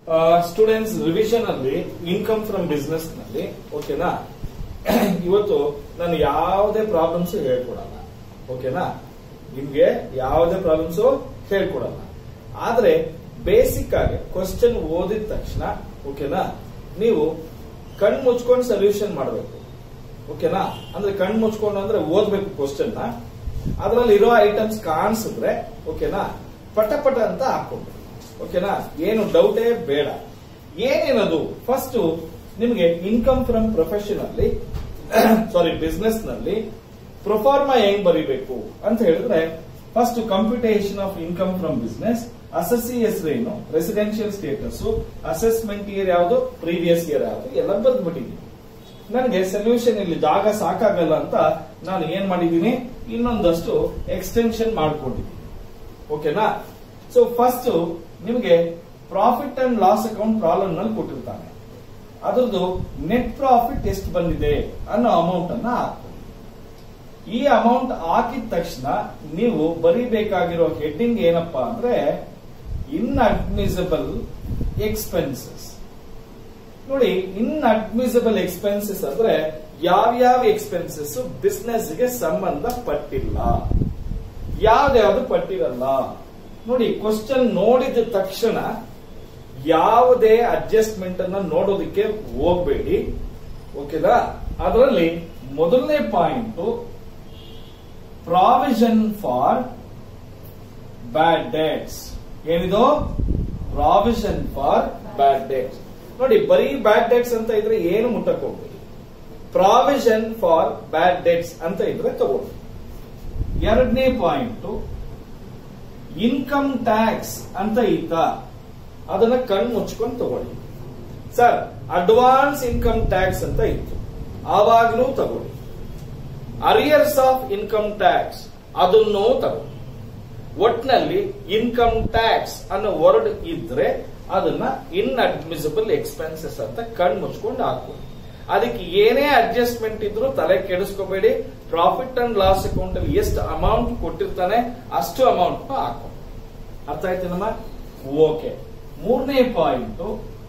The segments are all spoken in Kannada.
ಸ್ಟೂಡೆಂಟ್ಸ್ ರಿವಿಷನ್ ಅಲ್ಲಿ ಇನ್ಕಮ್ ಫ್ರಮ್ ಬಿಸ್ನೆಸ್ ನಲ್ಲಿ ಓಕೆನಾ ಇವತ್ತು ನಾನು ಯಾವುದೇ ಪ್ರಾಬ್ಲಮ್ಸ್ ಹೇಳ್ಕೊಡಲ್ಲ ಓಕೆನಾ ನಿಮ್ಗೆ ಯಾವುದೇ ಪ್ರಾಬ್ಲಮ್ಸ್ ಹೇಳ್ಕೊಡಲ್ಲ ಆದ್ರೆ ಬೇಸಿಕ್ ಆಗಿ ಕ್ವಶನ್ ಓದಿದ ತಕ್ಷಣ ಓಕೆನಾ ನೀವು ಕಣ್ ಮುಚ್ಕೊಂಡು ಸೊಲ್ಯೂಷನ್ ಮಾಡಬೇಕು ಓಕೆನಾ ಅಂದ್ರೆ ಕಣ್ ಮುಚ್ಕೊಂಡು ಅಂದ್ರೆ ಓದ್ಬೇಕು ಕ್ವಶನ್ ನ ಅದ್ರಲ್ಲಿ ಇರೋ ಐಟಮ್ಸ್ ಕಾಣಿಸಿದ್ರೆ ಓಕೆನಾ ಪಟ ಪಟ ಅಂತ ಹಾಕೊಂಡು ಓಕೆನಾ ಏನು ಡೌಟೇ ಬೇಡ ಏನೇನದು ಫಸ್ಟ್ ನಿಮಗೆ ಇನ್ಕಮ್ ಫ್ರಮ್ ಪ್ರೊಫೆಷನ್ ಅಲ್ಲಿ ಸಾರಿ ಬಿಸ್ನೆಸ್ ನಲ್ಲಿ ಪ್ರೊಫಾರ್ಮಾ ಹೆಂಗ್ ಬರಿಬೇಕು ಅಂತ ಹೇಳಿದ್ರೆ first computation of income from business assessee ಹೆಸರೇನು ರೆಸಿಡೆನ್ಷಿಯಲ್ ಸ್ಟೇಟಸ್ ಅಸೆಸ್ಮೆಂಟ್ ಇಯರ್ ಯಾವುದು ಪ್ರೀವಿಯಸ್ ಇಯರ್ ಯಾವುದು ಎಲ್ಲ ಬರೆದ್ಬಿಟ್ಟಿದ್ದೀನಿ ನನಗೆ ಸೊಲ್ಯೂಷನ್ ಇಲ್ಲಿ ಜಾಗ ಸಾಕಾಗಲ್ಲ ಅಂತ ನಾನು ಏನ್ ಮಾಡಿದ್ದೀನಿ ಇನ್ನೊಂದಷ್ಟು ಎಕ್ಸ್ಟೆನ್ಷನ್ ಮಾಡ್ಕೊಂಡಿದ್ದೀನಿ ಓಕೆನಾ ಸೊ ಫಸ್ಟ್ ನಿಮಗೆ profit and loss account problem ನಲ್ಲಿ ಕೊಟ್ಟಿರ್ತಾನೆ ಅದ್ರದ್ದು ನೆಟ್ ಪ್ರಾಫಿಟ್ ಎಷ್ಟು ಬಂದಿದೆ ಅನ್ನೋ ಅಮೌಂಟ್ ಅನ್ನ ಹಾಕ್ಬೇಕು ಈ ಅಮೌಂಟ್ ಹಾಕಿದ ತಕ್ಷಣ ನೀವು ಬರಿಬೇಕಾಗಿರೋ ಹೆಡ್ಡಿಂಗ್ ಏನಪ್ಪಾ ಅಂದ್ರೆ ಇನ್ಅಡ್ಮಿಸಬಲ್ ಎಕ್ಸ್ಪೆನ್ಸಸ್ ನೋಡಿ ಇನ್ಅಡ್ಮಿಸಬಲ್ ಎಕ್ಸ್ಪೆನ್ಸಸ್ ಅಂದ್ರೆ ಯಾವ್ಯಾವ ಎಕ್ಸ್ಪೆನ್ಸಸ್ ಬಿಸ್ನೆಸ್ ಗೆ ಸಂಬಂಧ ಪಟ್ಟಿಲ್ಲ ಯಾವ್ದ್ಯಾವ್ದು ಪಟ್ಟಿರಲ್ಲ ನೋಡಿ ಕ್ವಶನ್ ನೋಡಿದ ತಕ್ಷಣ ಯಾವುದೇ ಅಡ್ಜಸ್ಟ್ಮೆಂಟ್ ಅನ್ನ ನೋಡೋದಕ್ಕೆ ಹೋಗ್ಬೇಡಿ ಓಕೆನಾ ಅದರಲ್ಲಿ ಮೊದಲನೇ point provision for bad debts ಏನಿದು ಪ್ರಾವಿಷನ್ ಫಾರ್ ಬ್ಯಾಡ್ ಡೇಟ್ಸ್ ನೋಡಿ ಬರೀ ಬ್ಯಾಡ್ ಡೇಟ್ಸ್ ಅಂತ ಇದ್ರೆ ಏನು ಮುಟ್ಟಕ್ ಹೋಗ್ಬೇಡಿ ಪ್ರಾವಿಷನ್ ಫಾರ್ ಬ್ಯಾಡ್ ಡೇಟ್ಸ್ ಅಂತ ಇದ್ರೆ ತಗೊಳ್ಳಿ ಎರಡನೇ ಪಾಯಿಂಟ್ ಇನ್ಕಮ್ ಟ್ಯಾಕ್ಸ್ ಅಂತ ಇತ್ತ ಅದನ್ನ ಕಣ್ಣು ಮುಚ್ಕೊಂಡು ತಗೊಳ್ಳಿ ಸರ್ ಅಡ್ವಾನ್ಸ್ ಇನ್ಕಮ್ ಟ್ಯಾಕ್ಸ್ ಅಂತ ಇತ್ತು ಆವಾಗ್ಲೂ ತಗೊಳ್ಳಿ ಅರಿಯರ್ಸ್ ಆಫ್ ಇನ್ಕಮ್ ಟ್ಯಾಕ್ಸ್ ಅದನ್ನು ತಗೊಳ್ಳಿ ಒಟ್ನಲ್ಲಿ ಇನ್ಕಮ್ ಟ್ಯಾಕ್ಸ್ ಅನ್ನೋ ವರ್ಡ್ ಇದ್ರೆ ಅದನ್ನ ಇನ್ಅಡ್ಮಿಸಿಬಲ್ ಎಕ್ಸ್ಪೆನ್ಸಸ್ ಅಂತ ಕಣ್ ಮುಚ್ಕೊಂಡು ಹಾಕೊಳ್ಳಿ ಅದಕ್ಕೆ ಏನೇ ಅಡ್ಜಸ್ಟ್ಮೆಂಟ್ ಇದ್ರೂ ತಲೆ ಕೆಡಿಸ್ಕೋಬೇಡಿ ಪ್ರಾಫಿಟ್ ಅಂಡ್ ಲಾಸ್ ಅಕೌಂಟ್ ಅಲ್ಲಿ ಎಷ್ಟು ಅಮೌಂಟ್ ಕೊಟ್ಟಿರ್ತಾನೆ ಅಷ್ಟು ಅಮೌಂಟ್ ಹಾಕೊಂಡು ಅರ್ಥ ಆಯ್ತೇನಮ್ಮ ಓಕೆ ಮೂರನೇ ಪಾಯಿಂಟ್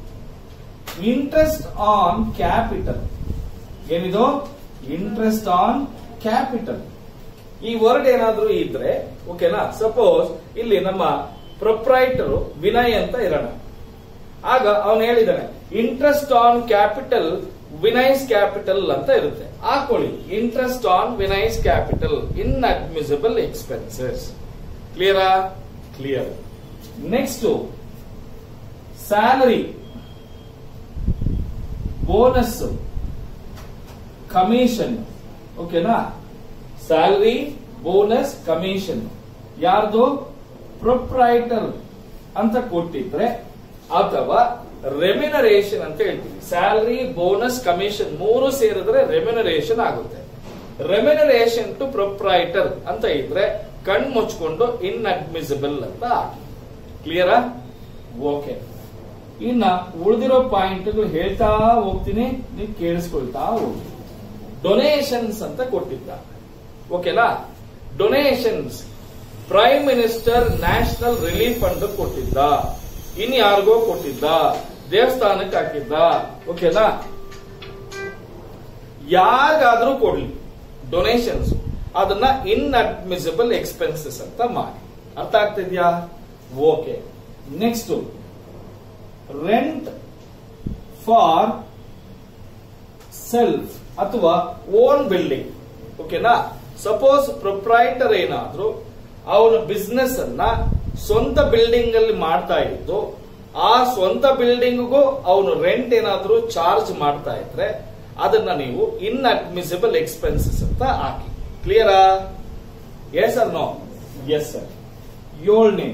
ಇಂಟ್ರೆಸ್ಟ್ ಆನ್ ಕ್ಯಾಪಿಟಲ್ ಏನಿದು ಇಂಟ್ರೆಸ್ಟ್ ಆನ್ ಕ್ಯಾಪಿಟಲ್ ಈ ವರ್ಡ್ ಏನಾದ್ರೂ ಇದ್ರೆ ಓಕೆನಾ ಸಪೋಸ್ ಇಲ್ಲಿ ನಮ್ಮ ಪ್ರೊಪ್ರೈಟರ್ ವಿನಯ್ ಅಂತ ಇರೋಣ ಆಗ ಅವನು ಹೇಳಿದಾನೆ ಇಂಟ್ರೆಸ್ಟ್ ಆನ್ ಕ್ಯಾಪಿಟಲ್ ವಿನೈಸ್ ಕ್ಯಾಪಿಟಲ್ ಅಂತ ಇರುತ್ತೆ ಹಾಕೊಳ್ಳಿ ಇಂಟ್ರೆಸ್ಟ್ ಆನ್ ವಿನೈಸ್ ಕ್ಯಾಪಿಟಲ್ ಇನ್ ಅಡ್ಮಿಸಿಬಲ್ ಎಕ್ಸ್ಪೆನ್ಸಸ್ ಕ್ಲಿಯರಾ clear next salary bonus commission ಓಕೆನಾ ಸ್ಯಾಲರಿ ಬೋನಸ್ ಕಮಿಷನ್ ಯಾರ್ದು ಪ್ರೊಪ್ರೈಟರ್ ಅಂತ ಕೊಟ್ಟಿದ್ರೆ ಅಥವಾ ರೆಮ್ಯುನರೇಷನ್ ಅಂತ ಹೇಳ್ತೀವಿ ಸ್ಯಾಲರಿ ಬೋನಸ್ ಕಮಿಷನ್ ಮೂರು ಸೇರಿದ್ರೆ ರೆಮ್ಯುನರೇಷನ್ ಆಗುತ್ತೆ ರೆಮ್ಯುನರೇಷನ್ ಟು ಪ್ರೊಪ್ರೈಟರ್ ಅಂತ ಇದ್ರೆ ಕಣ್ ಮುಚ್ಕೊಂಡು ಇನ್ಅಡ್ಮಿಸಿಬಲ್ ಅಂತ ಹಾಕಿ ಕ್ಲಿಯರಾ ಓಕೆ ಇನ್ನ ಉಳಿದಿರೋ ಪಾಯಿಂಟ್ಗಳು ಹೇಳ್ತಾ ಹೋಗ್ತೀನಿ ನೀವು ಕೇಳಿಸ್ಕೊಳ್ತಾ ಹೋಗಿ ಡೊನೇಷನ್ಸ್ ಅಂತ ಕೊಟ್ಟಿದ್ದ ಓಕೆನಾ donations prime minister national relief fund ಕೊಟ್ಟಿದ್ದ ಇನ್ ಯಾರಿಗೋ ಕೊಟ್ಟಿದ್ದ ದೇವಸ್ಥಾನಕ್ಕೆ ಹಾಕಿದ್ದ ಓಕೆನಾ ಯಾರಿಗಾದ್ರೂ ಕೊಡ್ಲಿ ಡೊನೇಷನ್ಸ್ ಅದನ್ನ ಇನ್ಅಡ್ಮಿಸಿಬಲ್ ಎಕ್ಸ್ಪೆನ್ಸಸ್ ಅಂತ ಮಾಡಿ ಅರ್ಥ ಆಗ್ತಿದ್ಯಾ okay next rent for self ಅಥವಾ ಓನ್ ಬಿಲ್ಡಿಂಗ್ ಓಕೆನಾ ಸಪೋಸ್ ಪ್ರೊಪ್ರೈಟರ್ ಏನಾದ್ರೂ ಅವನ ಬಿಸ್ನೆಸ್ ಅನ್ನ ಸ್ವಂತ ಬಿಲ್ಡಿಂಗ್ ಅಲ್ಲಿ ಮಾಡ್ತಾ ಇದ್ದು ಆ ಸ್ವಂತ ಬಿಲ್ಡಿಂಗ್ಗೂ ಅವನು ರೆಂಟ್ ಏನಾದ್ರೂ ಚಾರ್ಜ್ ಮಾಡ್ತಾ ಇದ್ರೆ ಅದನ್ನ ನೀವು ಇನ್ಅಡ್ಮಿಸಿಬಲ್ ಎಕ್ಸ್ಪೆನ್ಸಸ್ ಅಂತ ಹಾಕಿ ಕ್ಲಿಯರಾ yes sir no yes sir ಏಳನೇ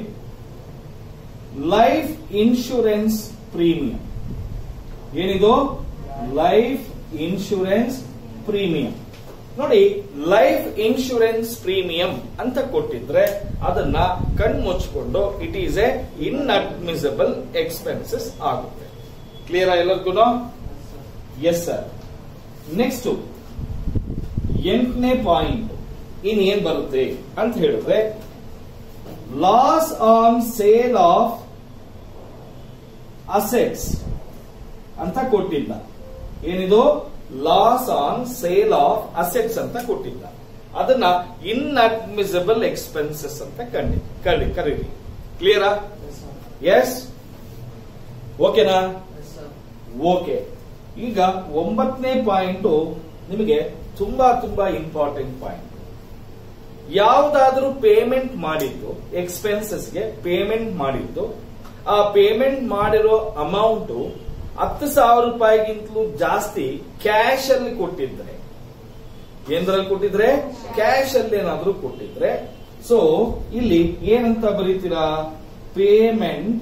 ಲೈಫ್ ಇನ್ಶೂರೆನ್ಸ್ ಪ್ರೀಮಿಯಂ ಏನಿದು ಲೈಫ್ ಇನ್ಶೂರೆನ್ಸ್ ಪ್ರೀಮಿಯಂ ನೋಡಿ ಲೈಫ್ ಇನ್ಶೂರೆನ್ಸ್ ಪ್ರೀಮಿಯಂ ಅಂತ ಕೊಟ್ಟಿದ್ರೆ ಅದನ್ನ ಕಣ್ ಮುಚ್ಕೊಂಡು it is a inadmissible expenses ಆಗುತ್ತೆ ಕ್ಲಿಯರ್ ಎಲ್ಲರಿಗೂ ಎಸ್ ಸರ್ ನೆಕ್ಸ್ಟ್ ಎಂಟನೇ ಪಾಯಿಂಟ್ ಇನ್ ಏನ್ ಬರುತ್ತೆ ಅಂತ ಹೇಳಿದ್ರೆ loss on sale of assets ಅಂತ ಕೊಟ್ಟಿದ್ದ ಏನಿದು loss on sale of assets ಅಂತ ಕೊಟ್ಟಿದ್ದ ಅದನ್ನ ಇನ್ಅಡ್ಮಿಸಿಬಲ್ ಎಕ್ಸ್ಪೆನ್ಸಸ್ ಅಂತ ಕಂಡಿ ಕರಿ ಕರೀರಿ ಕ್ಲಿಯರಾ ಎಸ್ ಓಕೆನಾ ಓಕೆ ಈಗ ಒಂಬತ್ತನೇ ಪಾಯಿಂಟ್ ನಿಮಗೆ ತುಂಬಾ ತುಂಬಾ ಇಂಪಾರ್ಟೆಂಟ್ ಪಾಯಿಂಟ್ ಯಾವುದಾದ್ರೂ ಪೇಮೆಂಟ್ ಮಾಡಿದ್ದು ಎಕ್ಸ್ಪೆನ್ಸಸ್ಗೆ ಪೇಮೆಂಟ್ ಮಾಡಿದ್ದು ಆ ಪೇಮೆಂಟ್ ಮಾಡಿರೋ ಅಮೌಂಟ್ ಹತ್ತು ಸಾವಿರ ರೂಪಾಯಿಗಿಂತಲೂ ಜಾಸ್ತಿ ಕ್ಯಾಶ್ ಅಲ್ಲಿ ಕೊಟ್ಟಿದ್ರೆ ಏನ್ರಲ್ಲಿ ಕೊಟ್ಟಿದ್ರೆ ಕ್ಯಾಶ್ ಅಲ್ಲಿ ಏನಾದ್ರೂ ಕೊಟ್ಟಿದ್ರೆ ಸೊ ಇಲ್ಲಿ ಏನಂತ ಬರೀತೀರಾ payment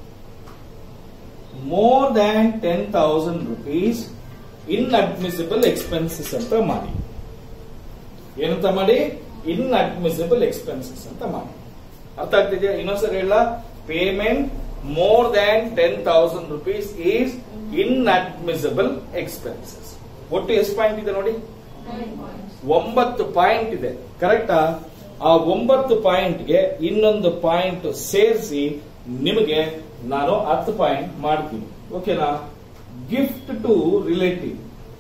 more than ten thousand rupees inadmissible expenses ಅಂತ ಮಾಡಿ ಏನಂತ ಮಾಡಿ ಇನ್ಅಡ್ಮಿಸಿಬಲ್ ಎಕ್ಸ್ಪೆನ್ಸಸ್ ಅಂತ ಮಾಡಿ ಅರ್ಥ ಆಗ್ತಿದೆಯಾ ಇನ್ನೊಂದ್ಸರಿ ಹೇಳ payment more than ten thousand rupees is inadmissible expenses ಒಟ್ಟು ಎಷ್ಟು ಪಾಯಿಂಟ್ ಇದೆ ನೋಡಿ ಒಂಬತ್ತು ಪಾಯಿಂಟ್ ಇದೆ ಕರೆಕ್ಟಾ ಆ ಒಂಬತ್ತು ಪಾಯಿಂಟ್ಗೆ ಇನ್ನೊಂದು ಪಾಯಿಂಟ್ ಸೇರಿಸಿ ನಿಮಗೆ ನಾನು ಹತ್ತು ಪಾಯಿಂಟ್ ಮಾಡ್ತೀನಿ ಓಕೆನಾ gift to relative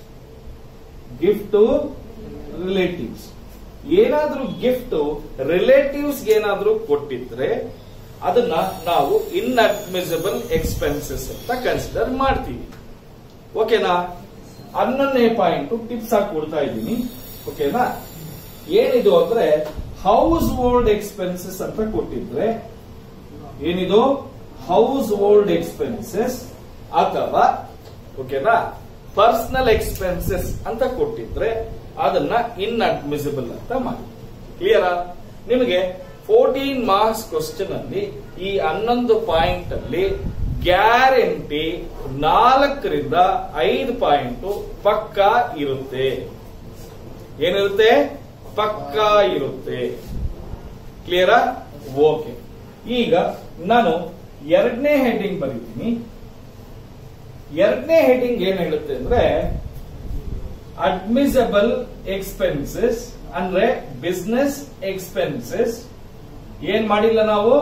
gift to relatives ಏನಾದ್ರೂ ಗಿಫ್ಟ್ ರಿಲೇಟಿವ್ಸ್ ಏನಾದ್ರೂ ಕೊಟ್ಟಿದ್ರೆ ಅದನ್ನ ನಾವು ಇನ್ಅಡ್ಮಿಸಿಬಲ್ ಎಕ್ಸ್ಪೆನ್ಸಸ್ ಅಂತ ಕನ್ಸಿಡರ್ ಮಾಡ್ತೀವಿ ಓಕೆನಾ ಹನ್ನೊಂದನೇ ಪಾಯಿಂಟ್ ಟಿಪ್ಸ್ ಆಗಿ ಕೊಡ್ತಾ ಇದ್ದೀನಿ ಓಕೆನಾ ಏನಿದು ಅಂದ್ರೆ ಹೌಸ್ ಹೋಲ್ಡ್ ಎಕ್ಸ್ಪೆನ್ಸಸ್ ಅಂತ ಕೊಟ್ಟಿದ್ರೆ ಏನಿದು ಹೌಸ್ ಹೋಲ್ಡ್ ಎಕ್ಸ್ಪೆನ್ಸಸ್ ಅಥವಾ ಓಕೆನಾ ಪರ್ಸನಲ್ ಎಕ್ಸ್ಪೆನ್ಸಸ್ ಅಂತ ಕೊಟ್ಟಿದ್ರೆ ಅದನ್ನ ಇನ್ಅಡ್ಮಿಸಿಬಲ್ ಅಂತ ಮಾಡಿ ಕ್ಲಿಯರಾ ನಿಮಗೆ ಫೋರ್ಟೀನ್ ಮಾರ್ಕ್ಸ್ ಕ್ವಶನ್ ಅಲ್ಲಿ ಈ ಹನ್ನೊಂದು ಪಾಯಿಂಟ್ ಅಲ್ಲಿ ಗ್ಯಾರಂಟಿ ನಾಲ್ಕರಿಂದ ಐದು ಪಾಯಿಂಟ್ ಪಕ್ಕಾ ಇರುತ್ತೆ ಏನಿರುತ್ತೆ ಪಕ್ಕಾ ಇರುತ್ತೆ ಕ್ಲಿಯರಾ ಓಕೆ ಈಗ ನಾನು ಎರಡನೇ ಹೆಡಿಂಗ್ ಬರೀತೀನಿ ಎರಡನೇ ಹೆಡಿಂಗ್ ಏನ್ ಹೇಳುತ್ತೆ ಅಂದ್ರೆ ಅಡ್ಮಿಸಬಲ್ ಎಕ್ಸ್ಪೆನ್ಸಸ್ ಅಂದ್ರೆ ಬಿಸ್ನೆಸ್ ಎಕ್ಸ್ಪೆನ್ಸಸ್ ಏನ್ ಮಾಡಿಲ್ಲ ನಾವು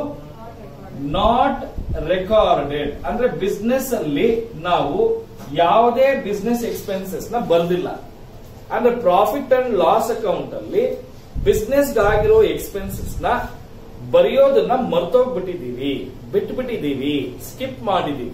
ನಾಟ್ ರೆಕಾರ್ಡೆಡ್ ಅಂದ್ರೆ ಬಿಸ್ನೆಸ್ ಅಲ್ಲಿ ನಾವು ಯಾವುದೇ ಬಿಸ್ನೆಸ್ ಎಕ್ಸ್ಪೆನ್ಸಸ್ ನ ಬರ್ದಿಲ್ಲ ಅಂದ್ರೆ ಪ್ರಾಫಿಟ್ ಅಂಡ್ ಲಾಸ್ ಅಕೌಂಟ್ ಅಲ್ಲಿ ಬಿಸ್ನೆಸ್ ಆಗಿರೋ ಎಕ್ಸ್ಪೆನ್ಸಸ್ ನ ಬರೆಯೋದನ್ನ ಮರ್ತೋಗ್ಬಿಟ್ಟಿದೀವಿ ಬಿಟ್ಬಿಟ್ಟಿದೀವಿ ಸ್ಕಿಪ್ ಮಾಡಿದೀವಿ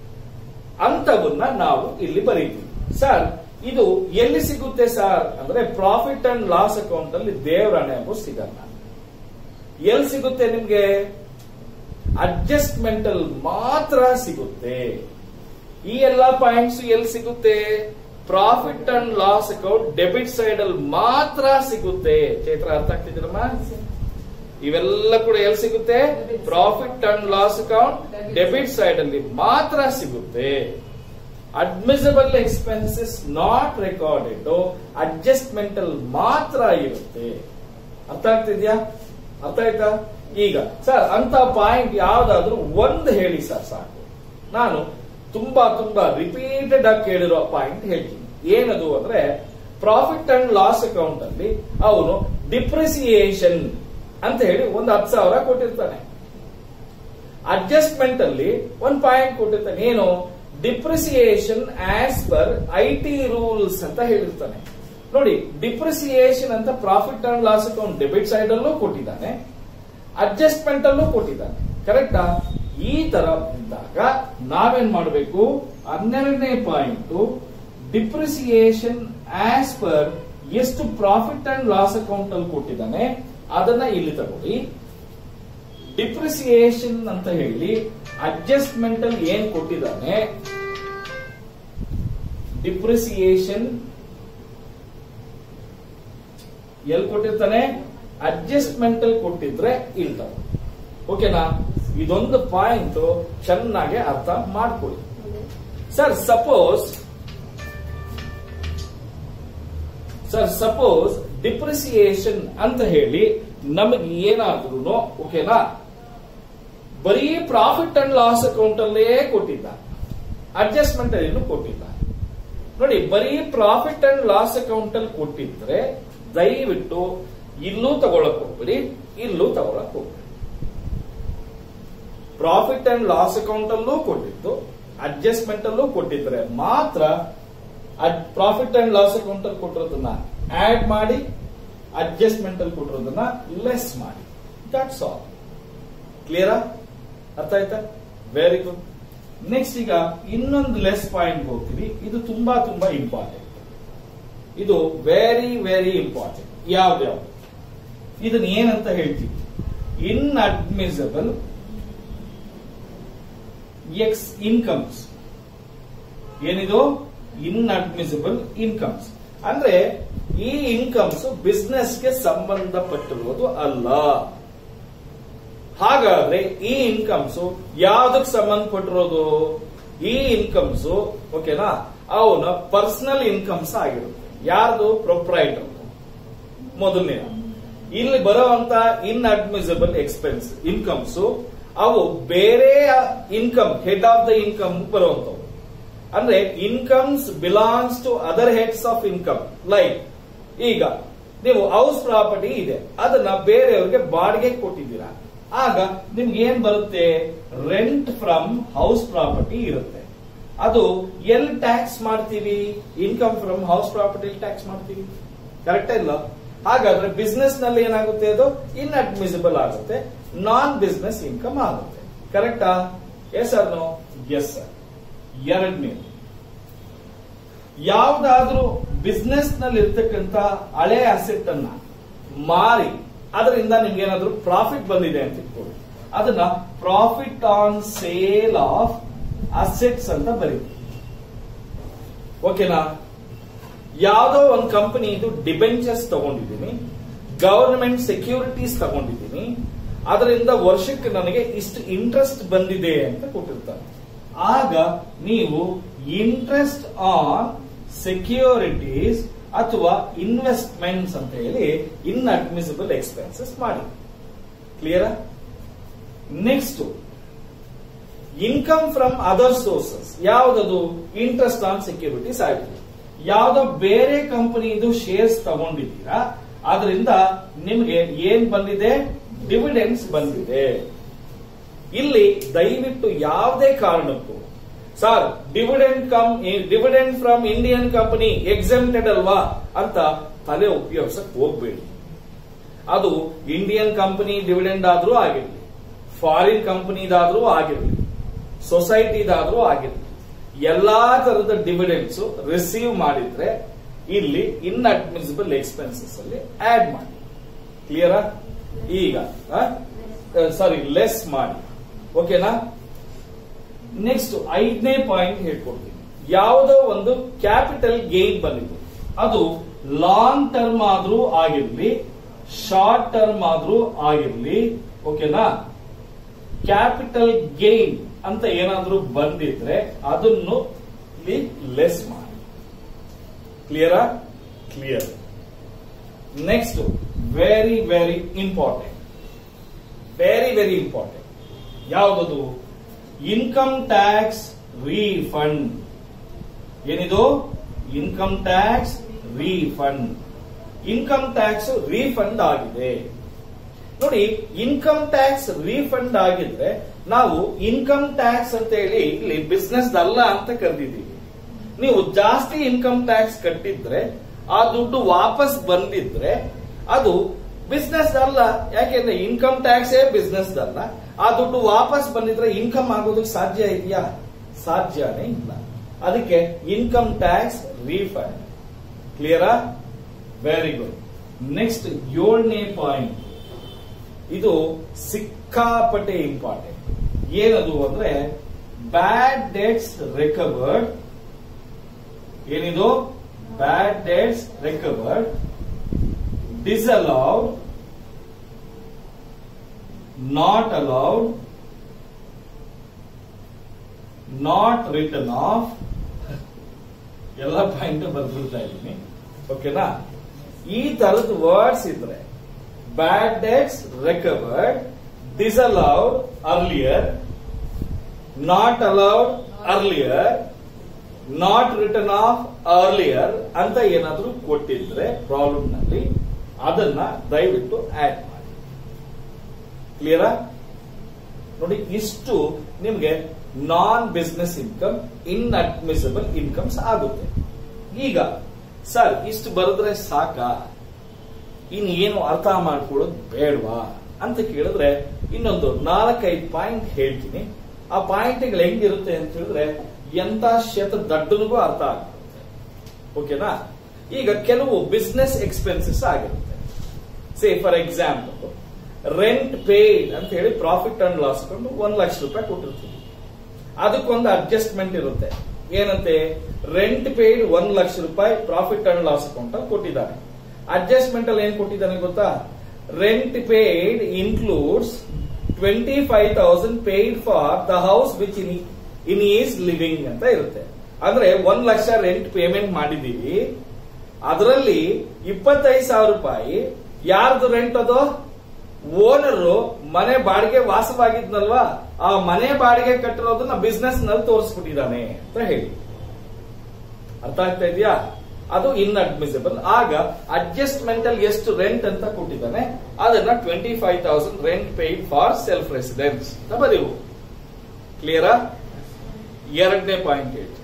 ಅಂತವನ್ನ ನಾವು ಇಲ್ಲಿ ಬರೀತೀವಿ ಸರ್ ಇದು ಎಲ್ಲಿ ಸಿಗುತ್ತೆ ಸರ್ ಅಂದ್ರೆ ಪ್ರಾಫಿಟ್ ಅಂಡ್ ಲಾಸ್ ಅಕೌಂಟ್ ಅಲ್ಲಿ ದೇವರಾಣೆ ಎಂಬುದು ಸಿಗಲ್ಲ ಎಲ್ಲಿ ಸಿಗುತ್ತೆ ನಿಮ್ಗೆ ಅಡ್ಜಸ್ಟ್ಮೆಂಟ್ ಅಲ್ಲಿ ಮಾತ್ರ ಸಿಗುತ್ತೆ ಈ ಎಲ್ಲಾ ಪಾಯಿಂಟ್ಸ್ ಎಲ್ಲಿ ಸಿಗುತ್ತೆ profit and loss account debit side ಅಲ್ಲಿ ಮಾತ್ರ ಸಿಗುತ್ತೆ ಚೈತ್ರ ಅರ್ಥ ಆಗ್ತಿದ್ದೀರಮ್ಮ ಇವೆಲ್ಲ ಕೂಡ ಎಲ್ಲಿ ಸಿಗುತ್ತೆ profit and loss account debit side ಅಲ್ಲಿ ಮಾತ್ರ ಸಿಗುತ್ತೆ admissible expenses not recorded adjustment ಅಲ್ಲಿ ಮಾತ್ರ ಇರುತ್ತೆ ಅರ್ಥ ಆಗ್ತಿದ್ಯಾ ಅರ್ಥ ಆಯ್ತಾ ಈಗ ಸರ್ ಅಂತ ಪಾಯಿಂಟ್ ಯಾವ್ದಾದ್ರು ಒಂದು ಹೇಳಿ ಸರ್ ಸಾಕು ನಾನು ತುಂಬಾ ತುಂಬಾ ರಿಪೀಟೆಡ್ ಆಗಿ ಕೇಳಿರೋ ಪಾಯಿಂಟ್ ಹೇಳ್ತೀನಿ ಏನದು ಅಂದ್ರೆ ಪ್ರಾಫಿಟ್ ಅಂಡ್ ಲಾಸ್ ಅಕೌಂಟ್ ಅಲ್ಲಿ ಅವನು ಡಿಪ್ರಿಸಿಯೇಷನ್ ಅಂತ ಹೇಳಿ ಒಂದು ಹತ್ತು ಸಾವಿರ ಕೊಟ್ಟಿರ್ತಾನೆ ಅಡ್ಜಸ್ಟ್ಮೆಂಟ್ ಅಲ್ಲಿ ಒಂದು ಪಾಯಿಂಟ್ ಕೊಟ್ಟಿರ್ತಾನೆ ಏನು depreciation as per I T rules ಅಂತ ಹೇಳಿರ್ತಾನೆ ನೋಡಿ ಡಿಪ್ರಿಸಿಯೇಷನ್ ಅಂತ profit and loss account debit side ಅಲ್ಲೂ ಕೊಟ್ಟಿದ್ದಾನೆ ಅಡ್ಜಸ್ಟ್ಮೆಂಟ್ ಅಲ್ಲೂ ಕೊಟ್ಟಿದ್ದಾನೆ ಕರೆಕ್ಟಾ ಈ ತರ ಇದ್ದಾಗ ನಾವೇನ್ ಮಾಡಬೇಕು ಹನ್ನೆರಡನೇ ಪಾಯಿಂಟ್ ಡಿಪ್ರಿಸಿಯೇಷನ್ ಆಸ್ ಪರ್ ಎಷ್ಟು ಪ್ರಾಫಿಟ್ ಅಂಡ್ ಲಾಸ್ ಅಕೌಂಟ್ ಅಲ್ಲಿ ಕೊಟ್ಟಿದ್ದಾನೆ ಅದನ್ನ ಇಲ್ಲಿ ತಗೊಳ್ಳಿ ಡಿಪ್ರಿಸಿಯೇಷನ್ ಅಂತ ಹೇಳಿ ಅಡ್ಜಸ್ಟ್ಮೆಂಟ್ ಅಲ್ಲಿ ಏನ್ ಕೊಟ್ಟಿದ್ದಾನೆ ಡಿಪ್ರಿಸಿಯೇಷನ್ ಎಲ್ಲಿ ಕೊಟ್ಟಿರ್ತಾನೆ ಅಡ್ಜಸ್ಟ್ಮೆಂಟ್ ಅಲ್ಲಿ ಕೊಟ್ಟಿದ್ರೆ ಇಲ್ಲಿ ತಗೊಳ್ಳಿ ಓಕೆನಾ ಇದೊಂದು ಪಾಯಿಂಟ್ ಚೆನ್ನಾಗಿ ಅರ್ಥ ಮಾಡ್ಕೊಳ್ಳಿ sir suppose sir suppose depreciation ಅಂತ ಹೇಳಿ ನಮಗೆ ಏನಾದ್ರೂ ಓಕೆನಾ ಬರೀ ಪ್ರಾಫಿಟ್ ಅಂಡ್ ಲಾಸ್ ಅಕೌಂಟ್ ಅಲ್ಲೇ ಕೊಟ್ಟಿದ್ದ ಅಡ್ಜಸ್ಟ್ಮೆಂಟ್ ಅಲ್ಲಿ ಕೊಟ್ಟಿಲ್ಲ ನೋಡಿ ಬರೀ ಪ್ರಾಫಿಟ್ ಅಂಡ್ ಲಾಸ್ ಅಕೌಂಟ್ ಅಲ್ಲಿ ಕೊಟ್ಟಿದ್ರೆ ದಯವಿಟ್ಟು ಇಲ್ಲೂ ತಗೊಳಕ್ ಹೋಗ್ಬೇಡಿ ಇಲ್ಲೂ ತಗೊಳಕ್ ಹೋಗ್ಬೇಡಿ ಪ್ರಾಫಿಟ್ ಅಂಡ್ ಲಾಸ್ ಅಕೌಂಟ್ ಅಲ್ಲೂ ಕೊಟ್ಟಿದ್ದು ಅಡ್ಜಸ್ಟ್ಮೆಂಟ್ ಅಲ್ಲೂ ಕೊಟ್ಟಿದ್ರೆ ಮಾತ್ರ ಪ್ರಾಫಿಟ್ ಅಂಡ್ ಲಾಸ್ ಅಕೌಂಟ್ ಅಲ್ಲಿ ಕೊಟ್ಟಿರೋದನ್ನ ಆಡ್ ಮಾಡಿ ಅಡ್ಜಸ್ಟ್ಮೆಂಟ್ ಅಲ್ಲಿ ಕೊಟ್ಟಿರೋದನ್ನ ಲೆಸ್ ಮಾಡಿ ದಟ್ಸ್ ಆಲ್ ಕ್ಲಿಯರಾ ಅರ್ಥ ಆಯ್ತಾ ವೆರಿ ಗುಡ್ ನೆಕ್ಸ್ಟ್ ಈಗ ಇನ್ನೊಂದು ಲೆಸ್ ಪಾಯಿಂಟ್ ಹೋಗ್ತೀವಿ ಇದು ತುಂಬಾ ತುಂಬಾ ಇಂಪಾರ್ಟೆಂಟ್ ಇದು ವೆರಿ ವೆರಿ ಇಂಪಾರ್ಟೆಂಟ್ ಯಾವ್ದ್ಯಾವ್ದು ಇದನ್ನ ಏನಂತ ಹೇಳ್ತೀವಿ ಇನ್ ಅಡ್ಮಿಸಬಲ್ ಎಕ್ಸ್ ಇನ್ಕಮ್ಸ್ ಏನಿದು ಇನ್ ಅಡ್ಮಿಸಿಬಲ್ ಇನ್ಕಮ್ಸ್ ಅಂದ್ರೆ ಈ ಇನ್ಕಮ್ಸ್ ಬಿಸ್ನೆಸ್ಗೆ ಸಂಬಂಧಪಟ್ಟಿರುವುದು ಅಲ್ಲ ಹಾಗಾದ್ರೆ ಈ ಇನ್ಕಮ್ಸ್ ಯಾವ್ದಕ್ ಸಂಬಂಧಪಟ್ಟಿರೋದು ಈ ಇನ್ಕಮ್ಸ್ ಓಕೆನಾ ಅವನ ಪರ್ಸನಲ್ ಇನ್ಕಮ್ಸ್ ಆಗಿರುತ್ತೆ ಯಾರ್ದು ಪ್ರೊಪ್ರೈಟರ್ ಮೊದಲನೇ ಇಲ್ಲಿ ಬರುವಂತ ಇನ್ ಅಡ್ಮಿಸಿಬಲ್ ಎಕ್ಸ್ಪೆನ್ಸ್ ಇನ್ಕಮ್ಸ್ ಅವು ಬೇರೆ income head of the income ಬರುವಂತವು ಅಂದ್ರೆ incomes belongs to other heads of income like ಈಗ ನೀವು ಹೌಸ್ ಪ್ರಾಪರ್ಟಿ ಇದೆ ಅದನ್ನ ಬೇರೆಯವ್ರಿಗೆ ಬಾಡಿಗೆ ಕೊಟ್ಟಿದ್ದೀರಾ ಆಗ ನಿಮ್ಗೆ ಏನ್ ಬರುತ್ತೆ ರೆಂಟ್ ಫ್ರಮ್ ಹೌಸ್ ಪ್ರಾಪರ್ಟಿ ಇರುತ್ತೆ ಅದು ಎಲ್ಲಿ ಟ್ಯಾಕ್ಸ್ ಮಾಡ್ತೀವಿ income from house property tax ಮಾಡ್ತೀವಿ ಕರೆಕ್ಟ್ ಇಲ್ಲ ಹಾಗಾದ್ರೆ ಬಿಸ್ನೆಸ್ ನಲ್ಲಿ ಏನಾಗುತ್ತೆ ಅದು ಇನ್ ಅಡ್ಮಿಸಿಬಲ್ ಆಗುತ್ತೆ ನಾನ್ ಬಿಸ್ನೆಸ್ ಇನ್ಕಮ್ ಆಗುತ್ತೆ ಕರೆಕ್ಟಾ yes sir no yes sir ಎರಡನೇ ಯಾವ್ದಾದ್ರೂ ಬಿಸ್ನೆಸ್ ನಲ್ಲಿ ಇರ್ತಕ್ಕಂತ ಹಳೆ ಅಸೆಟ್ ಅನ್ನ ಮಾರಿ ಅದರಿಂದ ನಿಮ್ಗೆ ಏನಾದ್ರೂ ಪ್ರಾಫಿಟ್ ಬಂದಿದೆ ಅಂತ ಇಟ್ಕೊಳ್ಳಿ ಅದನ್ನ profit on sale of assets ಅಂತ ಬರೀತೀವಿ ಓಕೆನಾ ಯಾವ್ದೋ ಒಂದು ಕಂಪನಿ ಇದು ಡಿಬೆಂಚರ್ಸ್ ತಗೊಂಡಿದ್ದೀನಿ ಗವರ್ನಮೆಂಟ್ ಸೆಕ್ಯೂರಿಟೀಸ್ ತಗೊಂಡಿದ್ದೀನಿ ಅದರಿಂದ ವರ್ಷಕ್ಕೆ ನನಗೆ ಇಷ್ಟು ಇಂಟ್ರೆಸ್ಟ್ ಬಂದಿದೆ ಅಂತ ಕೊಟ್ಟಿರ್ತಾರೆ ಆಗ ನೀವು ಇಂಟ್ರೆಸ್ಟ್ ಆನ್ ಸೆಕ್ಯೂರಿಟೀಸ್ ಅಥವಾ ಇನ್ವೆಸ್ಟ್ಮೆಂಟ್ಸ್ ಅಂತ ಹೇಳಿ ಇನ್ ಅಡ್ಮಿಸಿಬಲ್ ಎಕ್ಸ್ಪೆನ್ಸಸ್ ಮಾಡಿ clear next income from other sources ಯಾವ್ದದು ಇಂಟ್ರೆಸ್ಟ್ ಆನ್ ಸೆಕ್ಯೂರಿಟೀಸ್ ಆಯ್ತು ಯಾವ್ದೋ ಬೇರೆ ಕಂಪನಿದು ಶೇರ್ಸ್ ತಗೊಂಡಿದ್ದೀರಾ ಅದರಿಂದ ನಿಮ್ಗೆ ಏನ್ ಬಂದಿದೆ ಡಿವಿಡೆಂಡ್ಸ್ ಬಂದಿದೆ ಇಲ್ಲಿ ದಯವಿಟ್ಟು ಯಾವುದೇ ಕಾರಣಕ್ಕೂ sir dividend come dividend from Indian company exempted ಅಲ್ವಾ ಅಂತ ತಲೆ ಉಪಯೋಗಿಸಕ್ ಹೋಗ್ಬೇಡಿ ಅದು ಇಂಡಿಯನ್ ಕಂಪನಿ ಡಿವಿಡೆಂಡ್ ಆದ್ರೂ ಆಗಿರ್ಲಿ ಫಾರಿನ್ ಕಂಪನಿದಾದ್ರೂ ಆಗಿರ್ಲಿ ಸೊಸೈಟಿದಾದ್ರೂ ಆಗಿರ್ಲಿ ಎಲ್ಲಾ ತರದ ಡಿವಿಡೆಂಡ್ಸ್ ರಿಸೀವ್ ಮಾಡಿದ್ರೆ ಇಲ್ಲಿ ಇನ್ ಅಡ್ಮಿಸಿಬಲ್ ಎಕ್ಸ್ಪೆನ್ಸಸ್ ಅಲ್ಲಿ ಆಡ್ ಮಾಡಿ ಕ್ಲಿಯರಾ ಈಗ ಸಾರಿ ಲೆಸ್ ಮಾಡಿ ಓಕೆನಾ ನೆಕ್ಸ್ಟ್ ಐದನೇ ಪಾಯಿಂಟ್ ಹೇಳ್ಕೊಡ್ತೀನಿ ಯಾವುದೋ ಒಂದು ಕ್ಯಾಪಿಟಲ್ ಗೇನ್ ಬಂದಿದೆ ಅದು ಲಾಂಗ್ ಟರ್ಮ್ ಆದ್ರೂ ಆಗಿರ್ಲಿ ಶಾರ್ಟ್ ಟರ್ಮ್ ಆದ್ರೂ ಆಗಿರ್ಲಿ ಓಕೆನಾ ಕ್ಯಾಪಿಟಲ್ ಗೇನ್ ಅಂತ ಏನಾದ್ರೂ ಬಂದಿದ್ರೆ ಅದನ್ನು ಲೆಸ್ ಮಾಡಿ ಕ್ಲಿಯರಾ clear next very very important very very important ಯಾವುದದು ಇನ್ಕಮ್ ಟ್ಯಾಕ್ಸ್ ರೀಫಂಡ್ ಏನಿದು income tax refund income tax refund ಆಗಿದೆ ನೋಡಿ ಇನ್ಕಮ್ ಟ್ಯಾಕ್ಸ್ ರೀಫಂಡ್ ಆಗಿದ್ರೆ ನಾವು ಇನ್ಕಮ್ ಟ್ಯಾಕ್ಸ್ ಅಂತ ಹೇಳಿ ಇಲ್ಲಿ ಬಿಸ್ನೆಸ್ ಅಲ್ಲ ಅಂತ ಕರೆದಿದ್ದೀವಿ ನೀವು ಜಾಸ್ತಿ ಇನ್ಕಮ್ ಟ್ಯಾಕ್ಸ್ ಕಟ್ಟಿದ್ರೆ ಆ ದುಡ್ಡು ವಾಪಸ್ ಬಂದಿದ್ರೆ ಅದು ಬಿಸ್ನೆಸ್ ಅಲ್ಲ ಯಾಕೆಂದ್ರೆ ಇನ್ಕಮ್ ಟ್ಯಾಕ್ಸೇ ಬಿಸ್ನೆಸ್ ಅಲ್ಲ ಆ ದುಡ್ಡು ವಾಪಸ್ ಬಂದಿದ್ರೆ ಇನ್ಕಮ್ ಆಗೋದಕ್ಕೆ ಸಾಧ್ಯ ಇದೆಯಾ ಸಾಧ್ಯನೇ ಇಲ್ಲ ಅದಕ್ಕೆ ಇನ್ಕಮ್ ಟ್ಯಾಕ್ಸ್ ರೀಫಂಡ್ ಕ್ಲಿಯರಾ ವೆರಿ ಗುಡ್ ನೆಕ್ಸ್ಟ್ ಏಳನೇ ಪಾಯಿಂಟ್ ಇದು ಸಿಕ್ಕಾಪಟ್ಟೆ ಇಂಪಾರ್ಟೆಂಟ್ ಏನದು ಅಂದ್ರೆ ಬ್ಯಾಡ್ ಡೇಟ್ಸ್ ರಿಕವರ್ಡ್ ಏನಿದು bad debts recovered disallowed not allowed not written off ಎಲ್ಲ ಪಾಯಿಂಟ್ ಬರ್ಬಿಡ್ತಾ ಇದ್ದೀನಿ ಓಕೆನಾ ಈ ತರದ ವರ್ಡ್ಸ್ ಇದ್ರೆ bad debts recovered disallowed earlier not allowed earlier not written off earlier ಅಂತ ಏನಾದ್ರೂ ಕೊಟ್ಟಿದ್ರೆ ಪ್ರಾಬ್ಲಮ್ ನಲ್ಲಿ ಅದನ್ನ ದಯವಿಟ್ಟು ಆಡ್ ಮಾಡಿ ಕ್ಲಿಯರಾ ನೋಡಿ ಇಷ್ಟು ನಿಮ್ಗೆ non business income inadmissible incomes ಆಗುತ್ತೆ ಈಗ ಸರ್ ಇಷ್ಟು ಬರೆದ್ರೆ ಸಾಕಾ ಇನ್ ಏನು ಅರ್ಥ ಮಾಡ್ಕೊಳ್ಳೋದು ಬೇಡವಾ ಅಂತ ಕೇಳಿದ್ರೆ ಇನ್ನೊಂದು ನಾಲ್ಕೈದು ಪಾಯಿಂಟ್ ಹೇಳ್ತೀನಿ ಆ ಪಾಯಿಂಟ್ಗಳು ಹೆಂಗಿರುತ್ತೆ ಅಂತ ಹೇಳಿದ್ರೆ ಎಂತ ಶತ ದಡ್ಡನಿಗೂ ಅರ್ಥ ಆಗುತ್ತೆ ಓಕೆನಾ ಈಗ ಕೆಲವು ಬಿಸ್ನೆಸ್ ಎಕ್ಸ್ಪೆನ್ಸಸ್ ಆಗಿರುತ್ತೆ say for example rent paid ಅಂತ ಹೇಳಿ ಪ್ರಾಫಿಟ್ ಅಂಡ್ ಲಾಸ್ ಕೊಂಡು ಒಂದ್ ಲಕ್ಷ ರೂಪಾಯಿ ಕೊಟ್ಟಿರ್ತೀವಿ ಅದಕ್ಕೊಂದು ಅಡ್ಜಸ್ಟ್ಮೆಂಟ್ ಇರುತ್ತೆ ಏನಂತೆ ರೆಂಟ್ ಪೇಡ್ ಒಂದ್ ಲಕ್ಷ ರೂಪಾಯಿ ಪ್ರಾಫಿಟ್ ಅಂಡ್ ಲಾಸ್ ಅಕೌಂಟ್ ಅಲ್ಲಿ ಕೊಟ್ಟಿದ್ದಾನೆ ಅಡ್ಜಸ್ಟ್ಮೆಂಟ್ ಅಲ್ಲಿ ಏನ್ ಕೊಟ್ಟಿದ್ದಾನೆ ಗೊತ್ತಾ rent paid includes twenty five thousand paid for the house which in in is living ಅಂತ ಇರುತ್ತೆ ಅಂದ್ರೆ ಒಂದ್ ಲಕ್ಷ ರೆಂಟ್ ಪೇಮೆಂಟ್ ಮಾಡಿದೀವಿ ಅದರಲ್ಲಿ ಇಪ್ಪತ್ತೈದು ಸಾವಿರ ರೂಪಾಯಿ ಯಾರ್ದು ರೆಂಟ್ ಅದು ಓನರು ಮನೆ ಬಾಡಿಗೆ ವಾಸವಾಗಿದ್ನಲ್ವಾ ಆ ಮನೆ ಬಾಡಿಗೆ ಕಟ್ಟಿರೋದನ್ನ ಬಿಸ್ನೆಸ್ ನಲ್ಲಿ ತೋರಿಸ್ಬಿಟ್ಟಿದ್ದಾನೆ ಅಂತ ಹೇಳಿ ಅರ್ಥ ಆಗ್ತಾ ಇದೆಯಾ ಅದು ಇನ್ ಅಡ್ಮಿಸಿಬಲ್ ಆಗ ಅಡ್ಜಸ್ಟ್ಮೆಂಟ್ ಅಲ್ಲಿ ಎಷ್ಟು ರೆಂಟ್ ಅಂತ ಕೊಟ್ಟಿದ್ದಾನೆ ಅದನ್ನ twenty five thousand rent paid for self residence ಅಂತ ಬರೀವು ಕ್ಲಿಯರಾ ಎರಡನೇ ಪಾಯಿಂಟ್ ಹೇಳಿ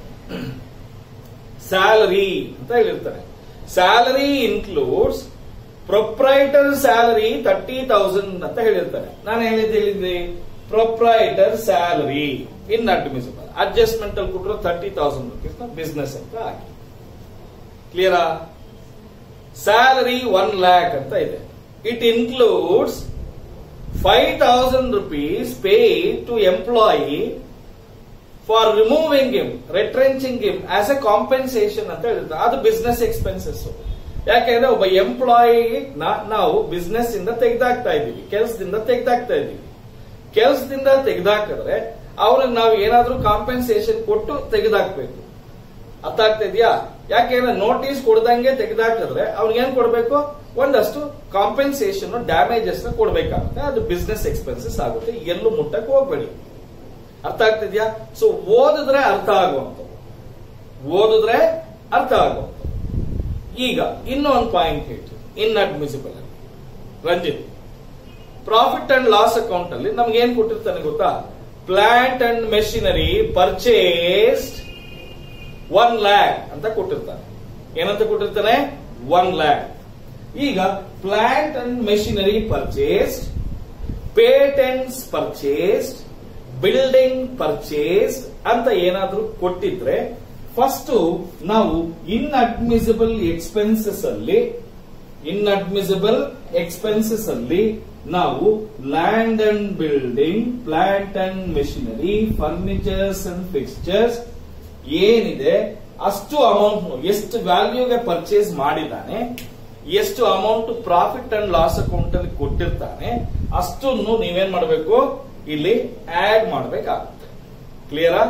ಸ್ಯಾಲರಿ ಅಂತ ಹೇಳಿರ್ತಾರೆ salary includes proprietor salary thirty thousand ಅಂತ ಹೇಳಿರ್ತಾರೆ ನಾನು ಹೇಳಿದ್ದು ಹೇಳಿದ್ರಿ proprietor salary inadmissible adjustment ಅಲ್ಲಿ ಕೊಟ್ಟರು ತರ್ಟಿ ತೌಸಂಡ್ ರುಪೀಸ್ ಬಿಸ್ನೆಸ್ ಅಂತ ಹಾಕಿ ಕ್ಲಿಯರಾ ಸ್ಯಾಲರಿ ಒನ್ ಲ್ಯಾಕ್ ಅಂತ ಇದೆ it includes five thousand rupees pay to employee for removing him retrenching him as a compensation ಅಂತ ಹೇಳಿರ್ತಾರೆ ಅದು ಬಿಸ್ನೆಸ್ ಎಕ್ಸ್ಪೆನ್ಸಸ್ ಯಾಕೆಂದ್ರೆ ಒಬ್ಬ ಎಂಪ್ಲಾಯಿ ನಾವು ಬಿಸ್ನೆಸ್ ಇಂದ ತೆಗೆದಾಕ್ತಾ ಇದೀವಿ ಕೆಲಸದಿಂದ ತೆಗೆದಾಕ್ತಾ ಇದೀವಿ ಕೆಲಸದಿಂದ ತೆಗೆದಾಕಿದ್ರೆ ಅವ್ರಿಗೆ ನಾವು ಏನಾದ್ರೂ ಕಾಂಪೆನ್ಸೇಷನ್ ಕೊಟ್ಟು ತೆಗೆದಾಕ್ಬೇಕು ಅರ್ಥ ಆಗ್ತಾ ಇದೆಯಾ ಯಾಕೆಂದ್ರೆ ನೋಟಿಸ್ ಕೊಡ್ದಂಗೆ ತೆಗೆದಾಕಿದ್ರೆ ಅವ್ರಿಗೆ ಏನ್ ಕೊಡ್ಬೇಕು ಒಂದಷ್ಟು ಕಾಂಪೆನ್ಸೇಷನ್ ಡ್ಯಾಮೇಜಸ್ ನ ಕೊಡ್ಬೇಕಾಗುತ್ತೆ ಅದು ಬಿಸ್ನೆಸ್ ಎಕ್ಸ್ಪೆನ್ಸಸ್ ಆಗುತ್ತೆ ಎಲ್ಲೂ ಮುಟ್ಟಕ್ಕೆ ಹೋಗ್ಬೇಡಿ ಅರ್ಥ ಆಗ್ತಿದ್ಯಾ ಸೊ ಓದಿದ್ರೆ ಅರ್ಥ ಆಗುವಂತ ಓದಿದ್ರೆ ಅರ್ಥ ಆಗುವಂತ ಈಗ ಇನ್ನೊಂದು ಪಾಯಿಂಟ್ ಹೇಳ್ತೀವಿ ಇನ್ ಅಡ್ಮಿಸಿಬಲ್ ರಂಜಿತ್ ಪ್ರಾಫಿಟ್ ಅಂಡ್ ಲಾಸ್ ಅಕೌಂಟ್ ಅಲ್ಲಿ ನಮ್ಗೆ ಏನ್ ಕೊಟ್ಟಿರ್ತಾನೆ ಗೊತ್ತಾ plant and machinery purchased one lakh ಅಂತ ಕೊಟ್ಟಿರ್ತಾನೆ ಏನಂತ ಕೊಟ್ಟಿರ್ತಾನೆ ಒನ್ ಲ್ಯಾಕ್ ಈಗ plant and machinery purchased patents purchased building purchased ಅಂತ ಏನಾದ್ರೂ ಕೊಟ್ಟಿದ್ರೆ ಫಸ್ಟ್ ನಾವು ಇನ್ ಅಡ್ಮಿಸಿಬಲ್ ಎಕ್ಸ್ಪೆನ್ಸಸ್ ಅಲ್ಲಿ ಇನ್ ಅಡ್ಮಿಸಿಬಲ್ ಎಕ್ಸ್ಪೆನ್ಸಸ್ ಅಲ್ಲಿ ನಾವು land and building plant and machinery furnitures and fixtures ಏನಿದೆ ಅಷ್ಟು ಅಮೌಂಟ್ ಎಷ್ಟು ವ್ಯಾಲ್ಯೂಗೆ ಪರ್ಚೇಸ್ ಮಾಡಿದ್ದಾನೆ ಎಷ್ಟು amount profit and loss account ಅಲ್ಲಿ ಕೊಟ್ಟಿರ್ತಾನೆ ಅಷ್ಟನ್ನು ನೀವೇನ್ ಮಾಡಬೇಕು ಇಲ್ಲಿ ಆಡ್ ಮಾಡಬೇಕಾಗುತ್ತೆ ಕ್ಲಿಯರಾ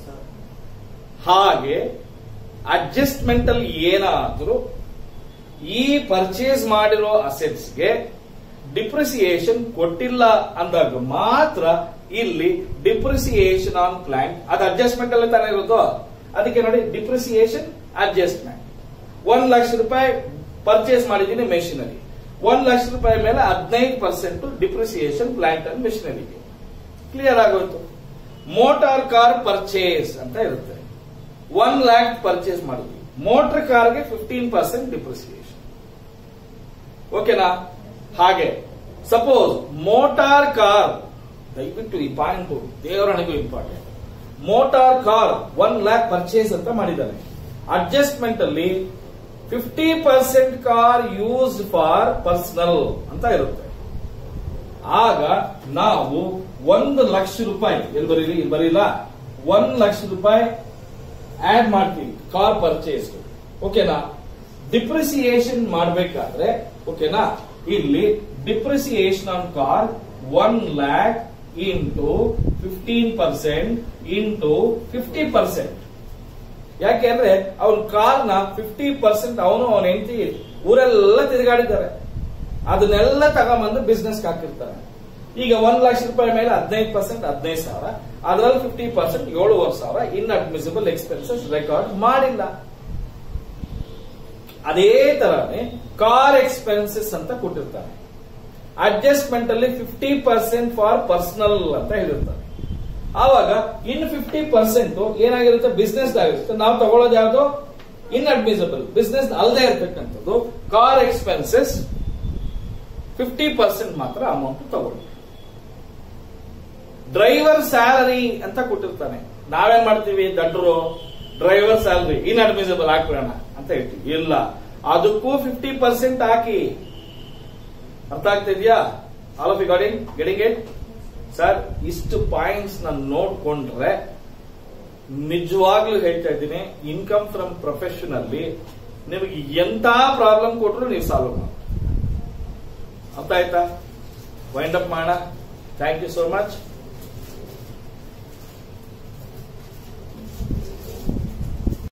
ಹಾಗೆ ಅಡ್ಜಸ್ಟ್ಮೆಂಟ್ ಅಲ್ಲಿ ಏನಾದ್ರೂ ಈ ಪರ್ಚೇಸ್ ಮಾಡಿರೋ ಅಸೆಟ್ಸ್ಗೆ ಡಿಪ್ರಿಸಿಯೇಷನ್ ಕೊಟ್ಟಿಲ್ಲ ಅಂದಾಗ ಮಾತ್ರ ಇಲ್ಲಿ ಡಿಪ್ರಿಸಿಯೇಷನ್ ಆನ್ ಪ್ಲಾಂಟ್ ಅದು ಅಡ್ಜಸ್ಟ್ಮೆಂಟ್ ಅಲ್ಲಿ ತಾನೇ ಇರೋದು ಅದಕ್ಕೆ ನೋಡಿ ಡಿಪ್ರಿಸಿಯೇಷನ್ ಅಡ್ಜಸ್ಟ್ಮೆಂಟ್ ಒಂದ್ ಲಕ್ಷ ರೂಪಾಯಿ ಪರ್ಚೇಸ್ ಮಾಡಿದ್ದೀನಿ ಮೆಷಿನರಿ ಒಂದ್ ಲಕ್ಷ ರೂಪಾಯಿ ಮೇಲೆ ಹದಿನೈದು ಪರ್ಸೆಂಟ್ ಡಿಪ್ರಿಸಿಯೇಷನ್ ಪ್ಲಾಂಟ್ ಅಂಡ್ ಮೆಷಿನರಿಗೆ ಕ್ಲಿಯರ್ ಆಗೋಯ್ತು ಮೋಟಾರ್ ಕಾರ್ ಪರ್ಚೇಸ್ ಅಂತ ಇರುತ್ತೆ ಒನ್ ಲ್ಯಾಕ್ ಪರ್ಚೇಸ್ ಮಾಡಿದ್ವಿ ಮೋಟರ್ ಕಾರ್ಗೆ ಫಿಫ್ಟೀನ್ ಪರ್ಸೆಂಟ್ ಡಿಪ್ರಿಸಿಯೇಷನ್ ಓಕೆನಾ ಹಾಗೆ ಸಪೋಸ್ ಮೋಟಾರ್ ಕಾರ್ ದಯವಿಟ್ಟು ಈ ಪಾಯಿಂಟ್ ದೇವರಣಿಗೂ important motor car one lakh purchase ಅಂತ ಮಾಡಿದ್ದಾನೆ ಅಡ್ಜಸ್ಟ್ಮೆಂಟ್ ಅಲ್ಲಿ fifty percent car used for personal ಅಂತ ಇರುತ್ತೆ ಆಗ ನಾವು ಒಂದು ಲಕ್ಷ ರೂಪಾಯಿ ಎಲ್ಲಿ ಬರೀಲಿ ಇಲ್ಲಿ ಬರೀಲ್ಲ ಒಂದ್ ಲಕ್ಷ ರೂಪಾಯಿ ಆಡ್ ಮಾಡ್ತೀವಿ ಕಾರ್ ಪರ್ಚೇಸ್ ಓಕೆನಾ ಡಿಪ್ರಿಸಿಯೇಷನ್ ಮಾಡಬೇಕಾದ್ರೆ ಓಕೆನಾ ಇಲ್ಲಿ depreciation on car one lakh into fifteen percent into fifty percent ಯಾಕೆಂದ್ರೆ ಅವ್ನ ಕಾರ್ನ ಫಿಫ್ಟಿ ಪರ್ಸೆಂಟ್ ಅವನು ಅವನ ಹೆಂಡತಿ ಊರೆಲ್ಲ ತಿರುಗಾಡಿದ್ದಾರೆ ಅದನ್ನೆಲ್ಲ ತಗೊಂಬಂದು ಬಿಸ್ನೆಸ್ ಹಾಕಿರ್ತಾರೆ ಈಗ ಒಂದ್ ಲಕ್ಷ ರೂಪಾಯಿ ಮೇಲೆ ಹದಿನೈದು ಪರ್ಸೆಂಟ್ ಹದಿನೈದು ಸಾವಿರ ಅದರಲ್ಲಿ ಫಿಫ್ಟಿ ಪರ್ಸೆಂಟ್ ಏಳುವರೆ ಸಾವಿರ ಇನ್ ಅಡ್ಮಿಸಿಬಲ್ ಎಕ್ಸ್ಪೆನ್ಸಸ್ ರೆಕಾರ್ಡ್ ಮಾಡಿಲ್ಲ ಅದೇ ತರನೇ ಕಾರ್ ಎಕ್ಸ್ಪೆನ್ಸಸ್ ಅಂತ ಕೊಟ್ಟಿರ್ತಾರೆ ಅಡ್ಜಸ್ಟ್ಮೆಂಟ್ ಅಲ್ಲಿ ಫಿಫ್ಟಿ ಪರ್ಸೆಂಟ್ ಫಾರ್ ಪರ್ಸನಲ್ ಅಂತ ಹೇಳಿರ್ತಾರೆ ಆವಾಗ ಇನ್ ಫಿಫ್ಟಿ ಪರ್ಸೆಂಟ್ ಏನಾಗಿರುತ್ತೆ ಬಿಸ್ನೆಸ್ ಆಗಿರುತ್ತೆ ನಾವು ತಗೊಳ್ಳೋದು ಯಾವುದು ಇನ್ಅಡ್ಮಿಸಬಲ್ ಬಿಸ್ನೆಸ್ ಅಲ್ಲದೆ ಇರ್ತಕ್ಕಂಥದ್ದು ಕಾರ್ ಎಕ್ಸ್ಪೆನ್ಸಸ್ ಫಿಫ್ಟಿ ಪರ್ಸೆಂಟ್ ಮಾತ್ರ ಅಮೌಂಟ್ ತಗೊಳ್ಳಿ ಡ್ರೈವರ್ ಸ್ಯಾಲರಿ ಅಂತ ಕೊಟ್ಟಿರ್ತಾನೆ ನಾವೇನ್ ಮಾಡ್ತೀವಿ ದಡ್ಡರು ಡ್ರೈವರ್ ಸ್ಯಾಲರಿ ಇನ್ಅಡ್ಮಿಸಬಲ್ ಹಾಕ್ಬಿಡೋಣ ಅಂತ ಹೇಳ್ತೀವಿ ಇಲ್ಲ ಅದಕ್ಕೂ ಫಿಫ್ಟಿ ಪರ್ಸೆಂಟ್ ಹಾಕಿ ಅರ್ಥ ಆಗ್ತಿದ್ಯಾ all of you getting getting it sir ಇಷ್ಟು ಪಾಯಿಂಟ್ಸ್ ನಾನು ನೋಡ್ಕೊಂಡ್ರೆ ನಿಜವಾಗ್ಲೂ ಹೇಳ್ತಾ ಇದ್ದೀನಿ ಇನ್ಕಮ್ ಫ್ರಮ್ ಪ್ರೊಫೆಷನ್ ಅಲ್ಲಿ ನಿಮಗೆ ಎಂತ ಪ್ರಾಬ್ಲಮ್ ಕೊಟ್ರು ನೀವು ಸಾಲ್ವ್ ಮಾಡಿ ಅರ್ಥ ಆಯ್ತಾ ವೈಂಡ್ ಅಪ್ ಮಾಡೋಣ ಥ್ಯಾಂಕ್ ಯು ಸೋ ಮಚ್